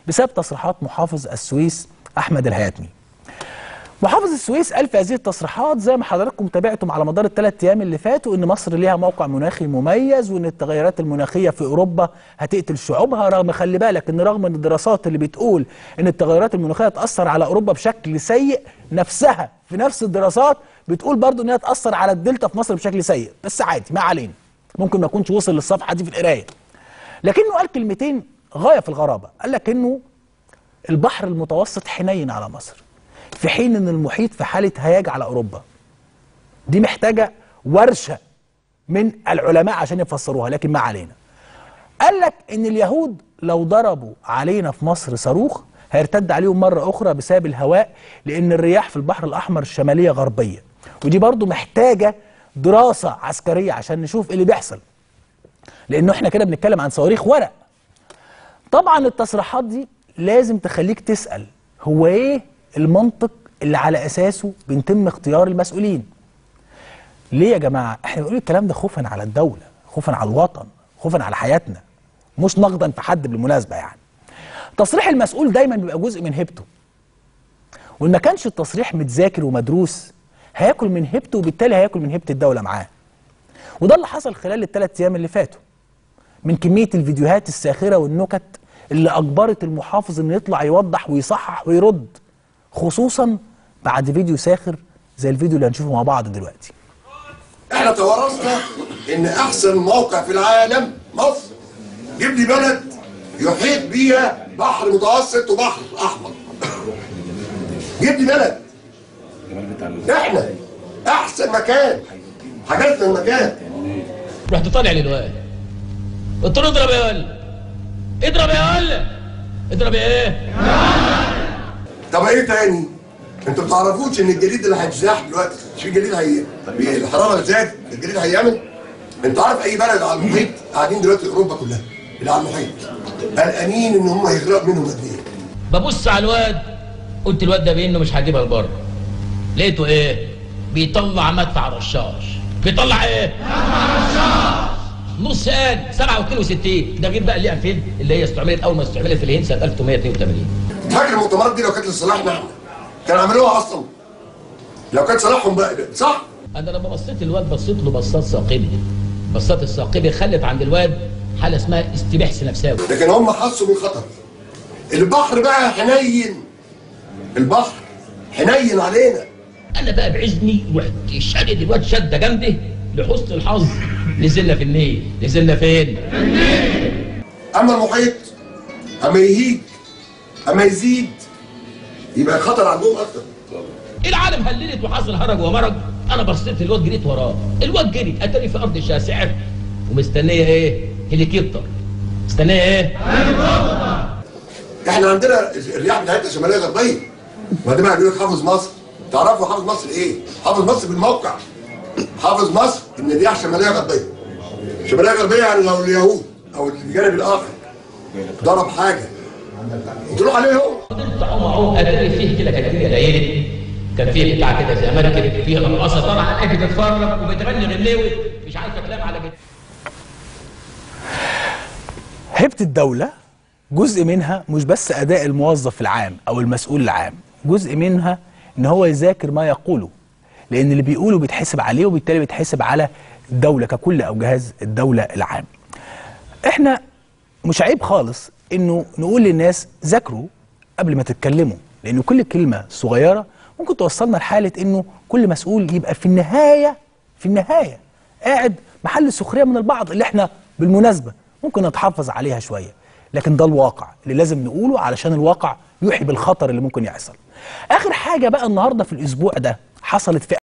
بسبب تصريحات محافظ السويس احمد الهياتمي محافظ السويس قال في هذه التصريحات زي ما حضراتكم تابعتم على مدار الثلاث ايام اللي فاتوا ان مصر ليها موقع مناخي مميز وان التغيرات المناخيه في اوروبا هتقتل شعوبها رغم خلي بالك ان رغم ان الدراسات اللي بتقول ان التغيرات المناخيه تاثر على اوروبا بشكل سيء نفسها في نفس الدراسات بتقول برضو انها تاثر على الدلتا في مصر بشكل سيء بس عادي ما علينا ممكن ما يكونش وصل للصفحه دي في القرايه لكنه قال كلمتين غايه في الغرابه قال لك انه البحر المتوسط حنين على مصر في حين ان المحيط في حاله هياج على اوروبا دي محتاجه ورشه من العلماء عشان يفسروها لكن ما علينا قال لك ان اليهود لو ضربوا علينا في مصر صاروخ هيرتد عليهم مره اخرى بسبب الهواء لان الرياح في البحر الاحمر الشماليه غربيه ودي برضو محتاجه دراسه عسكريه عشان نشوف ايه اللي بيحصل لانه احنا كده بنتكلم عن صواريخ ورق طبعا التصريحات دي لازم تخليك تسال هو ايه المنطق اللي على اساسه بيتم اختيار المسؤولين ليه يا جماعه احنا بنقول الكلام ده خوفا على الدوله خوفا على الوطن خوفا على حياتنا مش نقدا في حد بالمناسبه يعني تصريح المسؤول دايما بيبقى جزء من هيبته وان ما كانش التصريح متذاكر ومدروس هياكل من هيبته وبالتالي هياكل من هيبه الدوله معاه وده اللي حصل خلال الثلاث ايام اللي فاتوا من كميه الفيديوهات الساخره والنكت اللي اجبرت المحافظ انه يطلع يوضح ويصحح ويرد خصوصا بعد فيديو ساخر زي الفيديو اللي هنشوفه مع بعض دلوقتي احنا توارثنا ان احسن موقع في العالم مصر جيب لي بلد يحيط بيها بحر متوسط وبحر احمر جيب لي بلد احنا احسن مكان حجزنا المكان رحت طالع للواد قلت له اضرب يا ولد اضرب يا ولد اضرب يا ايه طب ايه تاني؟ انتوا ما تعرفوش ان الجليد اللي هيتزاح دلوقتي مش في جليد هي بي- الحراره زادت الجليد هيعمل انت عارف اي بلد على المحيط قاعدين دلوقتي اوروبا كلها اللي على المحيط قلقانين ان هم هيغرق منهم قد ايه ببص على الواد قلت الواد ده بانه مش هجيبها لبره لقيته ايه بيطلع مدفع رشاش بيطلع ايه نص قال 67 ده غير بقى اللي فين اللي هي استعملت اول ما استعملت في الهند سنه 1882 فاكر المؤتمرات دي لو كانت لصالحنا احنا كانوا عملوها اصلا لو كانت صالحهم بقى صح انا لما بصيت الواد بصيت له بصات ثاقبه بصات الثاقبه خلت عند الواد حاله اسمها استباحث نفساوي لكن هم حسوا بالخطر البحر بقى حنين البحر حنين علينا انا بقى بعزني رحت شادد الواد شده جامده لحسن الحظ نزلنا في النيل نزلنا فين؟ اما المحيط اما يهيج اما يزيد يبقى الخطر عندهم اكتر العالم هللت وحصل هرج ومرج انا بصيت الواد جريت وراه الواد جري اتاني في ارض شاسعه ومستنيه ايه؟ هليكوبتر مستنيه ايه؟ احنا عندنا الرياح بتاعتنا شماليه غربيه وبعدين بقى يقول لك حافظ مصر تعرفوا حافظ مصر ايه؟ حافظ مصر بالموقع حافظ مصر ان الرياح شماليه غربيه شماليه غربيه يعني لو اليهود او الجانب الاخر ضرب حاجه تروح عليه هو فضلت اعوم اعوم اتاري فيه كده كانت فيه ليالي كان فيه بتاع كده زي مركب فيها رقاصه طالعه الاقي بتتفرج وبتغني غناوي مش عارفه كلام على كده هيبة الدولة جزء منها مش بس أداء الموظف العام أو المسؤول العام جزء منها إن هو يذاكر ما يقوله لأن اللي بيقوله بيتحسب عليه وبالتالي بيتحسب على الدولة ككل أو جهاز الدولة العام إحنا مش عيب خالص إنه نقول للناس ذاكروا قبل ما تتكلموا لأن كل كلمة صغيرة ممكن توصلنا لحالة إنه كل مسؤول يبقى في النهاية في النهاية قاعد محل سخرية من البعض اللي إحنا بالمناسبة ممكن نتحفظ عليها شوية لكن ده الواقع اللي لازم نقوله علشان الواقع يوحي بالخطر اللي ممكن يحصل آخر حاجة بقى النهاردة في الأسبوع ده حصلت في